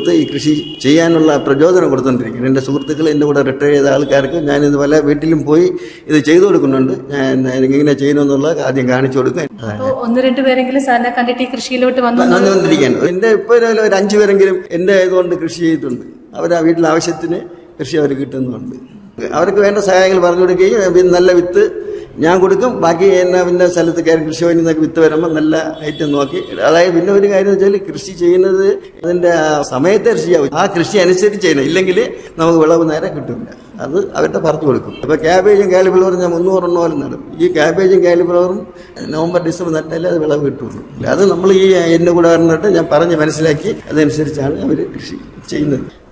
കൊടുത്ത് ഈ കൃഷി ചെയ്യാനുള്ള പ്രചോദനം കൊടുത്തുകൊണ്ടിരിക്കുന്നത് എൻ്റെ സുഹൃത്തുക്കൾ എൻ്റെ കൂടെ റിട്ടയർ ചെയ്ത ആൾക്കാർക്ക് ഞാനിത് പല വീട്ടിലും പോയി ഇത് ചെയ്തു കൊടുക്കുന്നുണ്ട് ഞാൻ ഇങ്ങനെ ചെയ്യണമെന്നുള്ള ആദ്യം കാണിച്ചു കൊടുക്കും അപ്പോൾ ഒന്ന് രണ്ട് പേരെങ്കിലും സാറിനെ കണ്ടിട്ട് ഈ കൃഷിയിലോട്ട് വന്നു വന്നുകൊണ്ടിരിക്കാൻ എൻ്റെ ഇപ്പോൾ ഒരു ഒരു അഞ്ചു പേരെങ്കിലും എൻ്റെ ഇതുകൊണ്ട് കൃഷി ചെയ്തിട്ടുണ്ട് അവർ ആ വീട്ടിലെ ആവശ്യത്തിന് കൃഷി അവർ കിട്ടുന്നുണ്ട് അവർക്ക് വേണ്ട സഹായങ്ങൾ പറഞ്ഞു കൊടുക്കുകയും പിന്നെ നല്ല വിത്ത് ഞാൻ കൊടുക്കും ബാക്കി എന്നെ പിന്നെ സ്ഥലത്ത് കയറി കൃഷിഭവനിൽ നിന്നൊക്കെ വിത്ത് വരുമ്പോൾ നല്ല ഐറ്റം നോക്കി അതായത് പിന്നെ ഒരു കാര്യം എന്ന് വെച്ചാൽ കൃഷി ചെയ്യുന്നത് അതിൻ്റെ ആ സമയത്തെ കൃഷിയാവും ആ കൃഷി അനുസരിച്ച് ചെയ്യണം ഇല്ലെങ്കിൽ നമുക്ക് വിളവ് നേരെ കിട്ടില്ല അത് അവരുടെ പറഞ്ഞു കൊടുക്കും അപ്പോൾ ക്യാബേജും കാലിഫ്ലവറും ഞാൻ മുന്നൂറെണ്ണം പോലും നടും ഈ ക്യാബേജും കാലിഫ്ലവറും നവംബർ ഡിസംബർ നട്ടാലേ അത് വിളവ് കിട്ടുള്ളൂ അത് നമ്മൾ ഈ എൻ്റെ കൂടെ പറഞ്ഞിട്ട് ഞാൻ പറഞ്ഞ് മനസ്സിലാക്കി അതനുസരിച്ചാണ് അവർ കൃഷി ചെയ്യുന്നത്